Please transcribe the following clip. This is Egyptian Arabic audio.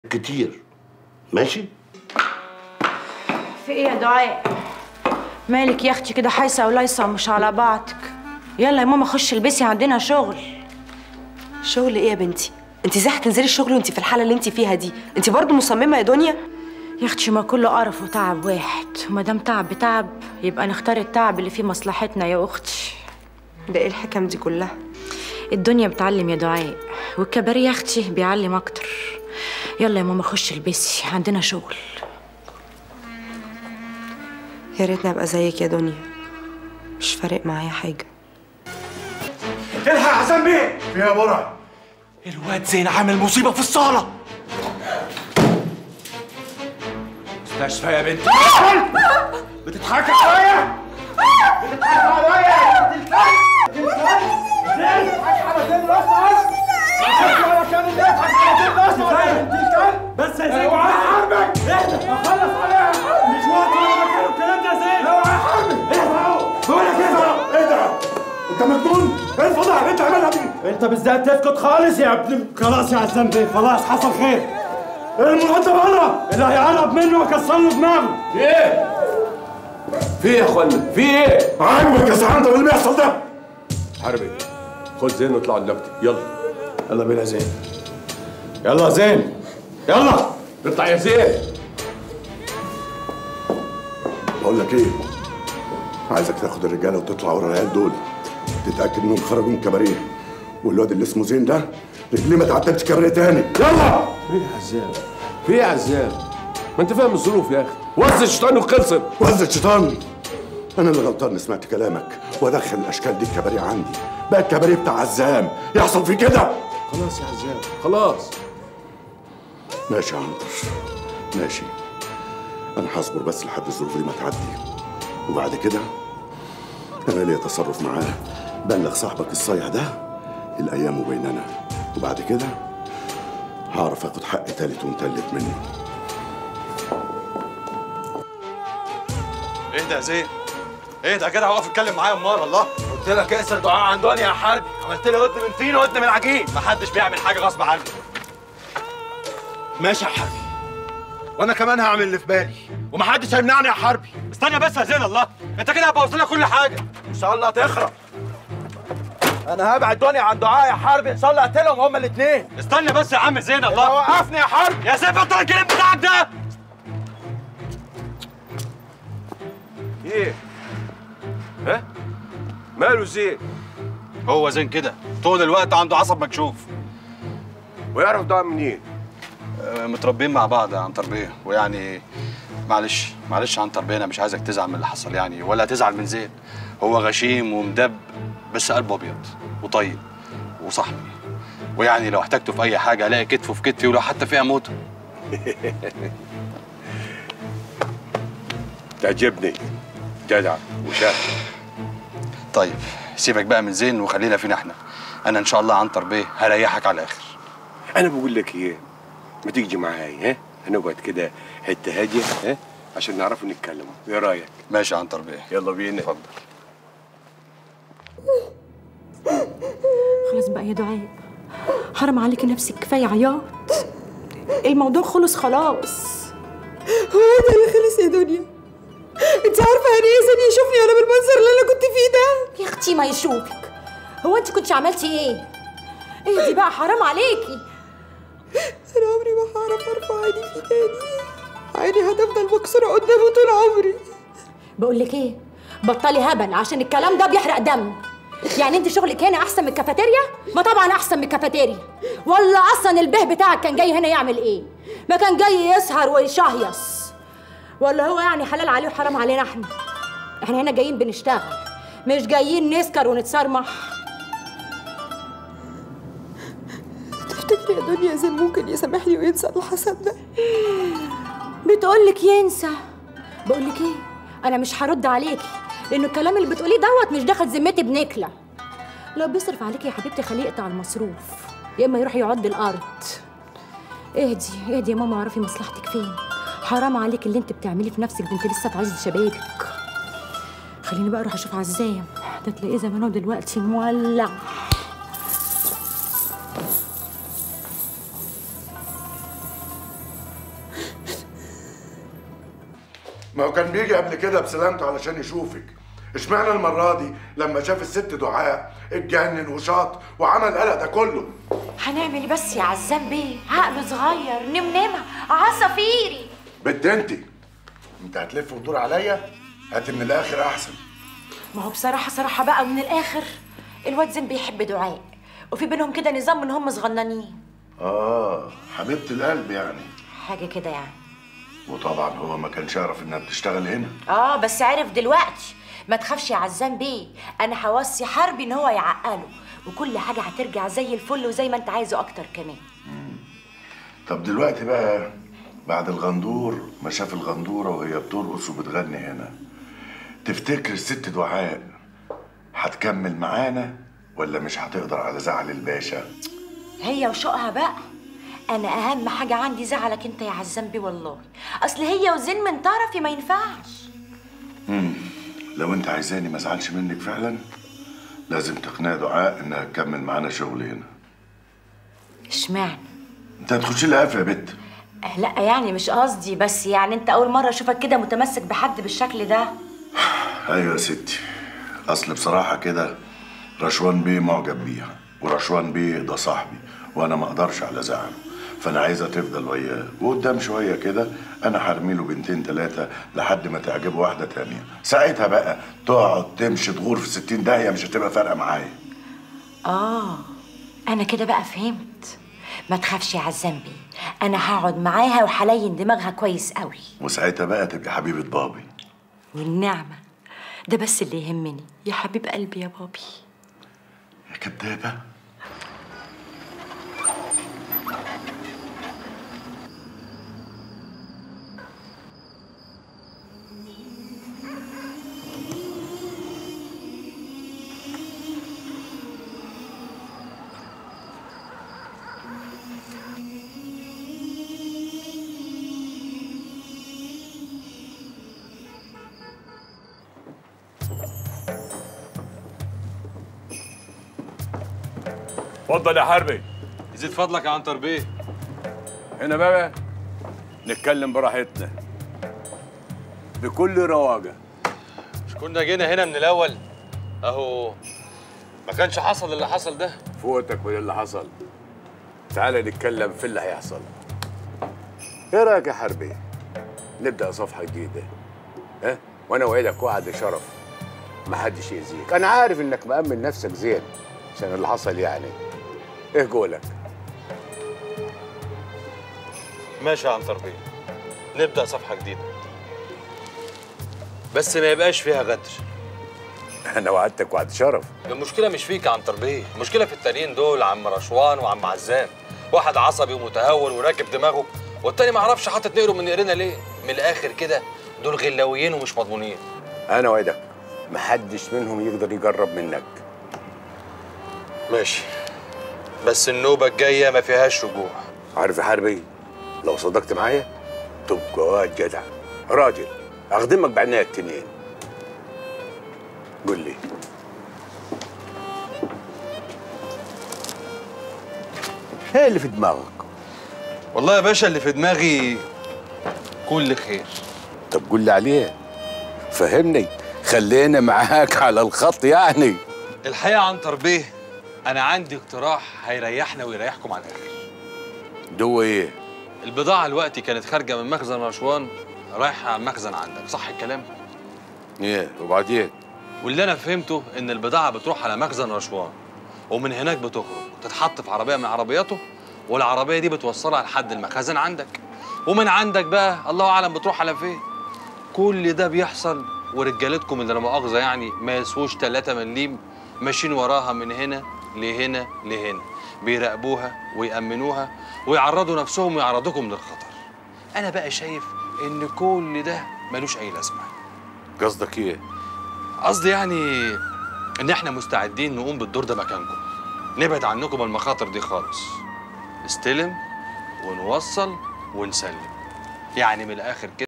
كتير ماشي في ايه يا دعاء مالك يا اختي كده حايسه ولايصه ومش على بعضك يلا يا ماما خش البسي عندنا شغل شغل ايه يا بنتي انت ازاي هتنزلي الشغل وانت في الحاله اللي انت فيها دي انت برضو مصممه يا دنيا يا اختي ما كله قرف وتعب واحد وما دام تعب بتعب يبقى نختار التعب اللي فيه مصلحتنا يا اختي ده ايه الحكم دي كلها الدنيا بتعلم يا دعاء والكباريه يا اختي بيعلم اكتر يلا يا ماما خش البسي عندنا شغل يا ريتني ابقى زيك يا دنيا مش فارق معايا حاجه الحق يا حسن بيه فيها برع الواد زين عامل مصيبه في الصاله مستشفى يا بنتي بتضحكي عليا بتضحكي عليا يا بنت الكلب زين بتضحكي على زين الاصفر بتضحكي على كان اللي يضحك على زين الاصفر يا بنت الكلب بس يا زين اوعى حربك اهدى اخلص عليها مش وقت ولا مكان الكلام ده زين اوعى حربك اهدى اهو بقول لك اهدى اهدى انت مجنون ايه الفضيحه اللي انت عاملها دي انت بالذات تسكت خالص يا ابن خلاص يا عزام بيه خلاص حصل خير المرتب بره اللي هيقرب منه اكسر له دماغه ايه؟ في ايه يا اخوانا؟ في ايه؟ عاجبك يا سعادة اللي بيحصل ده حربي خد زين واطلع دلوقتي يلا يلا بينا زين يلا زين يلا اطلع يا زين بقول لك ايه عايزك تاخد الرجاله وتطلع ورا العيال دول تتاكد انهم خرجوا من كباريه والواد اللي اسمه زين ده رجليه ما تعتبش كباريه تاني يلا في ايه يا عزام؟ في ايه يا عزام؟ ما انت فاهم الظروف يا اخي وز الشيطان وخلصت وهز الشيطان انا اللي غلطان اني سمعت كلامك وادخل الاشكال دي الكباريه عندي بقى الكباريه بتاع عزام يحصل فيه كده خلاص يا عزام خلاص ماشي يا عنتر ماشي انا هصبر بس لحد الظروف دي ما تعدي وبعد كده انا ليا تصرف معاه بلغ صاحبك الصايع ده الايام بيننا وبعد كده هعرف اخد حق تالت ومتلت منه اهدى يا زين اهدى يا جدع وقف اتكلم معايا امال الله قلت لك اقسر دعاء عن دنيا يا حربي عملت لي ودن من طين ودن من عجين محدش بيعمل حاجه غصب عنه ماشي يا حربي وانا كمان هعمل اللي في بالي ومحدش هيمنعني يا حربي استنى بس يا زين الله انت كده هتبوظ لنا كل حاجه ان شاء الله هتخرب انا هبعد دنيا عن دعاء يا حربي ان شاء الله اقتلهم هما الاثنين استنى بس يا عم زين الله وقفني يا حربي يا زين بطل الكلام بتاعك ده ايه؟ ها؟ ماله زين؟ هو زين كده طول الوقت عنده عصب مكشوف ويعرف ده منين؟ آه، متربيين مع بعض عن تربيه ويعني معلش معلش عن تربيه انا مش عايزك تزعل من اللي حصل يعني ولا تزعل من زين هو غشيم ومدب بس قلبه ابيض وطيب وصاحبي ويعني لو احتجته في اي حاجه الاقي كتفه في كتفي ولو حتى فيها موت تعجبني جدع وشاطر طيب سيبك بقى من زين وخلينا فينا احنا انا ان شاء الله عن تربيه هريحك على الاخر انا بقول لك ايه ما تيجي معايا ها هنقعد كده حته هاديه ها عشان نعرف نتكلم ايه رايك ماشي عن تربيه يلا بينا اتفضل خلاص بقى يا دعاء حرام عليكي نفسك كفايه عياط الموضوع خلص خلاص هو ده اللي خلص يا دنيا انت عارفه يعني ايه زين يشوفني وانا بالمنظر اللي انا كنت فيه ده يا اختي ما يشوفك هو انت كنتش عملتي ايه اهدي بقى حرام عليكي انا عمري ما هعرف ارفع عيني فيه تاني عيني هتفضل مكسوره قدامه طول عمري بقول لك ايه بطلي هبل عشان الكلام ده بيحرق دم يعني انت شغلك هنا احسن من الكافيتيريا ما طبعا احسن من الكافيتيريا ولا اصلا البه بتاعك كان جاي هنا يعمل ايه ما كان جاي يسهر ويشهيص ولا هو يعني حلال عليه وحرام علينا احنا احنا هنا جايين بنشتغل مش جايين نسكر ونتصرمح تفتكري يا دنيا زين ممكن يسامحني وينسى اللي حصل ده بتقولك ينسى بقولك ايه انا مش هرد عليكي لانه الكلام اللي بتقوليه دوت مش داخل ذمتي بنكله لو بيصرف عليكي يا حبيبتي خليه يقطع المصروف يا اما يروح يعد الارض اهدي اهدي يا ماما اعرفي مصلحتك فين حرام عليك اللي انت بتعمليه في نفسك ده انت لسه في عز شبابك خليني بقى اروح اشوف عزام ده تلاقيه زمانه دلوقتي مولع ما هو كان بيجي قبل كده بسلامته علشان يشوفك اشمعنى المرة دي لما شاف الست دعاء اتجنن وشاط وعمل القلق ده كله هنعمل إيه بس يا عزام بيه عقله صغير نمنمة عصافيري بنت انت انت هتلف وتدور عليا هات من الاخر احسن ما هو بصراحة صراحة بقى من الآخر الواد زين بيحب دعاء وفي بينهم كده نظام من هم صغننين اه حبيبة القلب يعني حاجة كده يعني وطبعا هو ما كانش يعرف انها بتشتغل هنا اه بس عرف دلوقتي ما تخافش يا عزام بيه انا هوصي حربي ان هو يعقله وكل حاجة هترجع زي الفل وزي ما انت عايزه اكتر كمان طب دلوقتي بقى بعد الغندور ما شاف الغندورة وهي بترقص وبتغني هنا تفتكر الست دعاء هتكمل معانا ولا مش هتقدر على زعل الباشا هي وشوقها بقى انا اهم حاجة عندي زعلك انت يا عزام بيه والله اصل هي وزين من طرفي ما ينفعش لو انت عايزاني ما ازعلش منك فعلا لازم تقنع دعاء انها تكمل معانا شغل هنا اشمعنى انت هتخش لي قافله يا بت آه، لا يعني مش قصدي بس يعني انت اول مرة اشوفك كده متمسك بحد بالشكل ده ايوه يا ستي اصل بصراحه كده رشوان بيه معجب بيها ورشوان بيه ده صاحبي وانا ما اقدرش على زعله فانا عايزها تفضل وياه وقدام شويه كده انا هرمي له بنتين ثلاثه لحد ما تعجبه واحده تانية ساعتها بقى تقعد تمشي تغور في ستين داهيه مش هتبقى فارقه معايا اه انا كده بقى فهمت ما تخافش يا عزام بيه انا هقعد معاها وهلين دماغها كويس قوي وساعتها بقى تبقى حبيبه بابي والنعمة ده بس اللي يهمني يا حبيب قلبي يا بابي يا كدابه اتفضل يا حربي يزيد فضلك يا عنتر بيه هنا بقى نتكلم براحتنا بكل رواجه مش كنا جينا هنا من الاول اهو ما كانش حصل اللي حصل ده فوتك من اللي حصل تعال نتكلم في اللي هيحصل ايه رايك يا حربي نبدا صفحه جديده ها وانا وعدك وعد شرف محدش يأذيك انا عارف انك مأمن نفسك زين عشان اللي حصل يعني ايه قولك ماشي يا عنتر بيه نبدا صفحه جديده بس ما يبقاش فيها غدر انا وعدتك وعد شرف المشكله مش فيك يا عنتر بيه المشكله في التانيين دول عم رشوان وعم عزام واحد عصبي ومتهور وراكب دماغه والتاني ما اعرفش حاطط نقره من نقرنا ليه من الاخر كده دول غلاويين ومش مضمونين انا وعدك محدش منهم يقدر يقرب منك ماشي بس النوبه الجايه ما فيهاش رجوع عارف يا حربي لو صدقت معايا تبقى واد جدع راجل اخدمك بعناية التنين قول لي ايه اللي في دماغك والله يا باشا اللي في دماغي كل خير طب قول لي عليه فهمني خلينا معاك على الخط يعني الحقيقه يا عنتر بيه انا عندي اقتراح هيريحنا ويريحكم على الاخر دو ايه البضاعه دلوقتي كانت خارجه من مخزن رشوان رايحه على المخزن عندك صح الكلام ايه وبعدين واللي انا فهمته ان البضاعه بتروح على مخزن رشوان ومن هناك بتخرج تتحط في عربيه من عربياته والعربيه دي بتوصلها لحد المخازن عندك ومن عندك بقى الله اعلم بتروح على فين كل ده بيحصل ورجالتكم اللي لا مؤاخذه يعني ما يسووش 3 مليم ماشيين وراها من هنا لهنا لهنا بيراقبوها ويأمنوها ويعرضوا نفسهم ويعرضوكم للخطر انا بقى شايف ان كل ده ملوش اي لازمه قصدك ايه قصدي يعني ان احنا مستعدين نقوم بالدور ده مكانكم نبعد عنكم المخاطر دي خالص نستلم ونوصل ونسلم يعني من الاخر كده